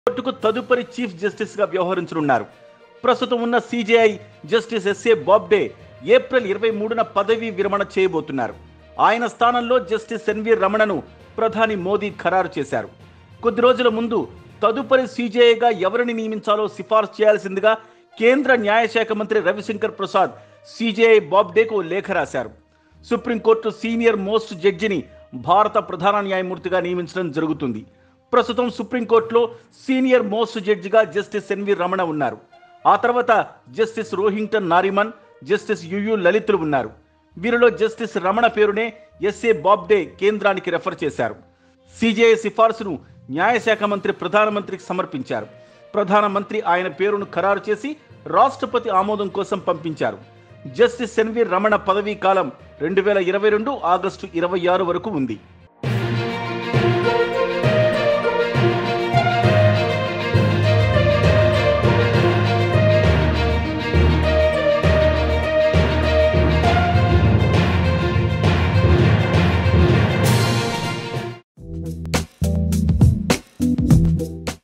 కోర్టుకు తదుపరి chief justice గా వ్యవహరించనున్నారు ప్రస్తుతం ఉన్న CJI justice S A Bobde April ఇరవై మూడున పదవీ విరమణ చేయబోతున్నారు ఆయన స్థానంలో జస్టిస్ ఎన్వి రమణను ప్రధాని మోదీ ఖరారు చేశారు కొద్ది రోజుల ముందు తదుపరి సీజేఐగా ఎవరిని నియమించాలో సిఫార్సు చేయాల్సిందిగా కేంద్ర న్యాయశాఖ మంత్రి రవిశంకర్ ప్రసాద్ సిజేఐ బాబ్డేకు లేఖ రాశారు సుప్రీంకోర్టు సీనియర్ మోస్ట్ జడ్జిని భారత ప్రధాన న్యాయమూర్తిగా నియమించడం జరుగుతుంది ప్రస్తుతం సుప్రీంకోర్టులో సీనియర్ మోస్ట్ జడ్జిగా జస్టిస్ ఎన్వి రమణ ఉన్నారు ఆ తర్వాత justice Rohinton Nariman justice U U లలితులు ఉన్నారు వీరిలో జస్టిస్ రమణ పేరునే ఎస్ఏ బాబ్డే కేంద్రానికి రెఫర్ చేశారు సిజేఐ సిఫార్సును న్యాయశాఖ మంత్రి ప్రధానమంత్రికి సమర్పించారు ప్రధానమంత్రి ఆయన పేరును ఖరారు చేసి రాష్ట్రపతి ఆమోదం కోసం పంపించారు జస్టిస్ ఎన్వి రమణ పదవీ కాలం రెండు వేల ఇరవై రెండు ఆగస్టు ఇరవై ఆరు వరకు ఉంది